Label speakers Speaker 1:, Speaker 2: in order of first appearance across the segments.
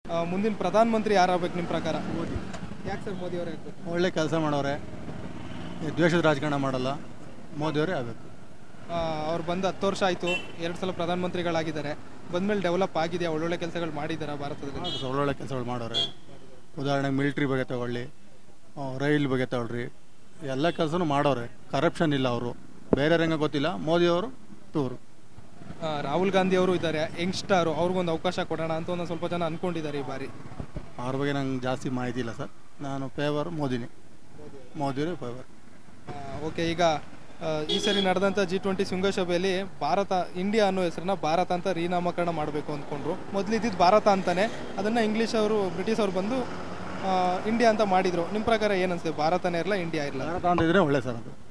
Speaker 1: ಆ, ಮುಂದಿನ ಪ್ರಧಾನಮಂತ್ರಿ ಯಾರಾಗಬೇಕು ನಿಮ್ಮ ಪ್ರಕಾರ ಮೋದಿ ಯಾಕೆ ಸರ್ ಮೋದಿ ಅವರೇ ಆಗಬೇಕು
Speaker 2: ಒಳ್ಳೆ ಕೆಲಸ ಮಾಡೋರೆ ಈ ದ್ವೇಷದ ರಾಜಕಾರಣ ಮಾಡಲ್ಲ ಮೋದಿಯವರೇ ಆಗಬೇಕು
Speaker 1: ಅವ್ರು ಬಂದು ಹತ್ತು ವರ್ಷ ಆಯಿತು ಎರಡು ಸಲ ಪ್ರಧಾನಮಂತ್ರಿಗಳಾಗಿದ್ದಾರೆ ಬಂದಮೇಲೆ ಡೆವಲಪ್ ಆಗಿದೆಯಾ ಒಳ್ಳೊಳ್ಳೆ ಕೆಲಸಗಳು ಮಾಡಿದ್ದಾರೆ ಭಾರತದಲ್ಲಿ
Speaker 2: ಒಳ್ಳೊಳ್ಳೆ ಕೆಲಸಗಳು ಮಾಡೋರೆ ಉದಾಹರಣೆಗೆ ಮಿಲಿಟ್ರಿ ಬಗ್ಗೆ ತಗೊಳ್ಳಿ ಆ, ರೈಲ್ ಬಗ್ಗೆ ತಗೊಳ್ರಿ ಎಲ್ಲ ಕೆಲಸನೂ ಮಾಡೋರೆ ಕರಪ್ಷನ್ ಇಲ್ಲ ಅವರು ಬೇರೆ ರಂಗ ಗೊತ್ತಿಲ್ಲ ಮೋದಿಯವರು ಟೂರು
Speaker 1: ಆ, ರಾಹುಲ್ ಗಾಂಧಿ ಅವರು ಇದ್ದಾರೆ ಯಂಗ್ಸ್ಟಾರು ಅವ್ರಿಗೊಂದು ಅವಕಾಶ ಕೊಡೋಣ ಅಂತ ಒಂದು ಸ್ವಲ್ಪ ಜನ ಅನ್ಕೊಂಡಿದ್ದಾರೆ ಈ ಬಾರಿ
Speaker 2: ಅವ್ರ ಬಗ್ಗೆ ನಂಗೆ ಜಾಸ್ತಿ ಮಾಹಿತಿ ಇಲ್ಲ ಸರ್ ನಾನು ಫೇವರ್ ಮೋದಿನೇ ಮೋದಿಯವರೇ ಫೇವರ್
Speaker 1: ಓಕೆ ಈಗ ಆ, ಈ ಸರಿ ನಡೆದಂಥ ಜಿ ಟ್ವೆಂಟಿ ಶೃಂಗಸಭೆಯಲ್ಲಿ ಭಾರತ ಇಂಡಿಯಾ ಅನ್ನೋ ಹೆಸರನ್ನ ಭಾರತ ಅಂತ ರೀನಾಮಕರಣ ಮಾಡಬೇಕು ಅಂದ್ಕೊಂಡ್ರು ಮೊದಲು ಇದ್ದಿದ್ದು ಭಾರತ ಅಂತಾನೆ ಅದನ್ನು ಇಂಗ್ಲೀಷ್ ಅವರು ಬ್ರಿಟಿಷ್ ಅವರು ಬಂದು ಆ, ಇಂಡಿಯಾ ಅಂತ ಮಾಡಿದ್ರು ನಿಮ್ಮ ಪ್ರಕಾರ ಏನು ಅನ್ಸುತ್ತೆ ಭಾರತನೇ ಇರಲ್ಲ ಇಂಡಿಯಾ ಇರಲ್ಲ
Speaker 2: ಭಾರತ ಅಂತ ಇದ್ರೆ ಒಳ್ಳೆ ಸರ್ ಅದು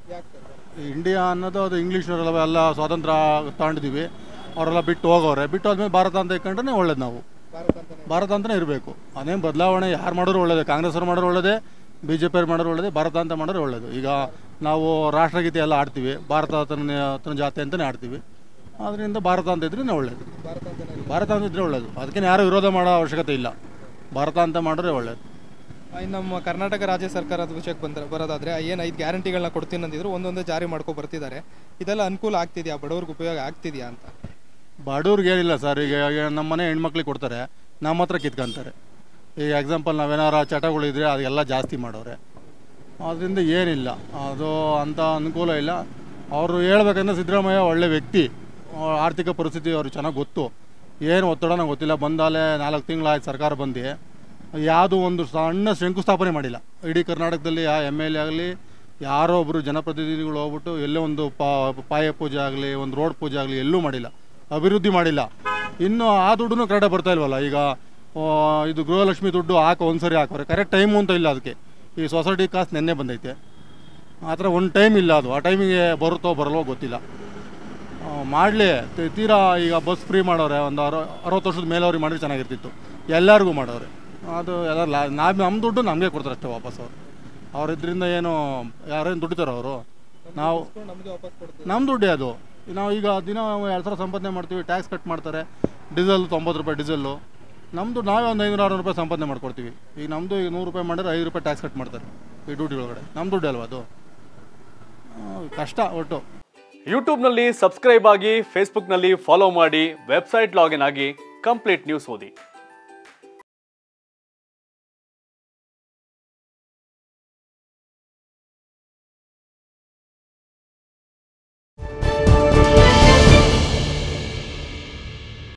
Speaker 2: ಇಂಡಿಯಾ ಅನ್ನೋದು ಅದು ಇಂಗ್ಲೀಷ್ನವರೆಲ್ಲ ಎಲ್ಲ ಸ್ವಾತಂತ್ರ್ಯ ತಗೊಂಡಿದ್ದೀವಿ ಅವರೆಲ್ಲ ಬಿಟ್ಟು ಹೋಗೋರೆ ಬಿಟ್ಟು ಹೋದ್ಮೇಲೆ ಭಾರತ ಅಂತ ಇಟ್ಕೊಂಡ್ರೆ ಒಳ್ಳೇದು ನಾವು
Speaker 1: ಭಾರತ ಅಂತಾನೆ
Speaker 2: ಭಾರತ ಅಂತಲೇ ಇರಬೇಕು ಅದೇನು ಬದಲಾವಣೆ ಯಾರು ಮಾಡೋರು ಒಳ್ಳೇದೇ ಕಾಂಗ್ರೆಸ್ ಅವ್ರು ಮಾಡೋರು ಒಳ್ಳೇದೇ ಬಿ ಜೆ ಪಿ ಅವ್ರು ಮಾಡೋರು ಒಳ್ಳೇದೇ ಭಾರತ ಅಂತ ಮಾಡೋರು ಒಳ್ಳೇದು ಈಗ ನಾವು ರಾಷ್ಟ್ರಗೀತೆ ಎಲ್ಲ ಆಡ್ತೀವಿ ಭಾರತ ತನ್ನ ತನ್ನ ಜಾತಿ ಅಂತಲೇ ಆಡ್ತೀವಿ ಅದರಿಂದ ಭಾರತ ಅಂತ ಇದ್ರೆ ಒಳ್ಳೇದು
Speaker 1: ಭಾರತ ಅಂತಾನೆ ಇರಲ್ಲ.
Speaker 2: ಭಾರತ ಅಂತ ಇದ್ರೆ ಒಳ್ಳೇದು ಅದಕ್ಕೆ ಯಾರು ವಿರೋಧ ಮಾಡೋ ಅವಶ್ಯಕತೆ ಇಲ್ಲ ಭಾರತ ಅಂತ ಮಾಡಿದ್ರೆ ಒಳ್ಳೇದು
Speaker 1: ಆ, ಇನ್ನು ನಮ್ಮ ಕರ್ನಾಟಕ ರಾಜ್ಯ ಸರ್ಕಾರದ ವಿಷಯಕ್ಕೆ ಬಂದ್ರೆ ಬರೋದಾದ್ರೆ ಏನು ಐದು ಗ್ಯಾರಂಟಿಗಳನ್ನ ಕೊಡ್ತೀನಿ ಅಂದಿದ್ರು ಒಂದೊಂದೇ ಜಾರಿ ಮಾಡ್ಕೊ ಬರ್ತಿದ್ದಾರೆ ಇದೆಲ್ಲ ಅನುಕೂಲ ಆಗ್ತಿದೆಯಾ ಬಡವ್ರಿಗೆ ಉಪಯೋಗ ಆಗ್ತಿದೆಯಾ ಅಂತ
Speaker 2: ಬಡವ್ರಿಗೆ ಏನಿಲ್ಲ ಸರ್ ಈಗ ಈಗ ನಮ್ಮ ಮನೆ ಹೆಣ್ಮಕ್ಳಿಗೆ ಕೊಡ್ತಾರೆ ನಮ್ಮ ಹತ್ರ ಕಿತ್ಕೊಂತಾರೆ ಈಗ ಎಕ್ಸಾಂಪಲ್ ನಾವೇನಾರ ಚಟಗಳಿದ್ರೆ ಅದೆಲ್ಲ ಜಾಸ್ತಿ ಮಾಡೋರೆ ಅದರಿಂದ ಏನಿಲ್ಲ ಅದು ಅಂಥ ಅನುಕೂಲ ಇಲ್ಲ ಅವರು ಹೇಳ್ಬೇಕಂದ್ರೆ ಸಿದ್ದರಾಮಯ್ಯ ಒಳ್ಳೆ ವ್ಯಕ್ತಿ ಅವ್ರ ಆರ್ಥಿಕ ಪರಿಸ್ಥಿತಿ ಅವ್ರಿಗೆ ಚೆನ್ನಾಗಿ ಗೊತ್ತು ಏನು ಒತ್ತಡ ನಂಗೆ ಗೊತ್ತಿಲ್ಲ ಬಂದಾಲೆ ನಾಲ್ಕು ತಿಂಗಳಾಯ್ತು ಸರ್ಕಾರ ಬಂದು ಯಾವುದೂ ಒಂದು ಸಣ್ಣ ಶಂಕುಸ್ಥಾಪನೆ ಮಾಡಿಲ್ಲ ಇಡೀ ಕರ್ನಾಟಕದಲ್ಲಿ ಆ ಎಮ್ ಎಲ್ ಎ ಆಗಲಿ ಯಾರೋ ಒಬ್ಬರು ಜನಪ್ರತಿನಿಧಿಗಳು ಹೋಗ್ಬಿಟ್ಟು ಎಲ್ಲೋ ಒಂದು ಪಾ ಪಾಯ ಪೂಜೆ ಆಗಲಿ ಒಂದು ರೋಡ್ ಪೂಜೆ ಆಗಲಿ ಎಲ್ಲೂ ಮಾಡಿಲ್ಲ ಅಭಿವೃದ್ಧಿ ಮಾಡಿಲ್ಲ ಇನ್ನು ಆ ದುಡ್ಡು ಕರೆಕ್ಟಾಗಿ ಬರ್ತಾ ಇಲ್ವಲ್ಲ ಈಗ ಆ, ಇದು ಗೃಹಲಕ್ಷ್ಮಿ ದುಡ್ಡು ಹಾಕೋ ಒಂದ್ಸರಿ ಹಾಕೋರೆ ಕರೆಕ್ಟ್ ಟೈಮು ಅಂತ ಇಲ್ಲ ಅದಕ್ಕೆ ಈ ಸೊಸೈಟಿ ಕಾಸು ನೆನ್ನೆ ಬಂದೈತೆ ಆ ಥರ ಒಂದು ಟೈಮ್ ಇಲ್ಲ ಅದು ಆ ಟೈಮಿಗೆ ಬರುತ್ತೋ ಬರಲ್ವೋ ಗೊತ್ತಿಲ್ಲ ಮಾಡಲಿ ತೀರಾ ಈಗ ಬಸ್ ಫ್ರೀ ಮಾಡೋರೆ ಒಂದು ಅರ ಅರವತ್ತು ವರ್ಷದ ಮೇಲವ್ರಿಗೆ ಮಾಡಿದ್ರೆ ಚೆನ್ನಾಗಿರ್ತಿತ್ತು ಎಲ್ಲರಿಗೂ ಮಾಡೋರೆ ಅದು ಎಲ್ಲ ಲಾ ನಾವು ನಮ್ಮ ದುಡ್ಡು ನಮಗೆ ಕೊಡ್ತಾರೆ ಅಷ್ಟೇ ವಾಪಸ್ ಅವರು ಅವರಿದ್ರಿಂದ ಏನು ಯಾರೇನು ದುಡಿತಾರೋ ಅವರು ನಾವು
Speaker 1: ನಮಗೆ ವಾಪಸ್ ಕೊಡ್ತೀವಿ
Speaker 2: ನಮ್ಮ ದುಡ್ಡೇ ಅದು ನಾವು ಈಗ ದಿನ ಎರಡು ಸಾವಿರ ಸಂಪಾದನೆ ಮಾಡ್ತೀವಿ ಟ್ಯಾಕ್ಸ್ ಕಟ್ ಮಾಡ್ತಾರೆ ಡೀಸೆಲ್ ತೊಂಬತ್ತು ರೂಪಾಯಿ ಡೀಸೆಲ್ಲು ನಮ್ಮದು ನಾವೇ ಒಂದು ಐನೂರು ಆರುನೂರು ರೂಪಾಯಿ ಸಂಪಾದನೆ ಮಾಡ್ಕೊಡ್ತೀವಿ ಈಗ ನಮ್ಮದು ಈಗ ನೂರು ರೂಪಾಯಿ ಮಾಡಿದ್ರೆ ಐದು ರೂಪಾಯಿ ಟ್ಯಾಕ್ಸ್ ಕಟ್ ಮಾಡ್ತಾರೆ ಈ ಡ್ಯೂಟಿ ಒಳಗಡೆ ನಮ್ಮ ದುಡ್ಡು ಅಲ್ವಾ ಅದು ಆ, ಕಷ್ಟ ಒಟ್ಟು
Speaker 3: ಯೂಟ್ಯೂಬ್ನಲ್ಲಿ ಸಬ್ಸ್ಕ್ರೈಬ್ ಆಗಿ ಫೇಸ್ಬುಕ್ನಲ್ಲಿ ಫಾಲೋ ಮಾಡಿ ವೆಬ್ಸೈಟ್ ಲಾಗಿನ್ ಆಗಿ ಕಂಪ್ಲೀಟ್ ನ್ಯೂಸ್ ಓದಿ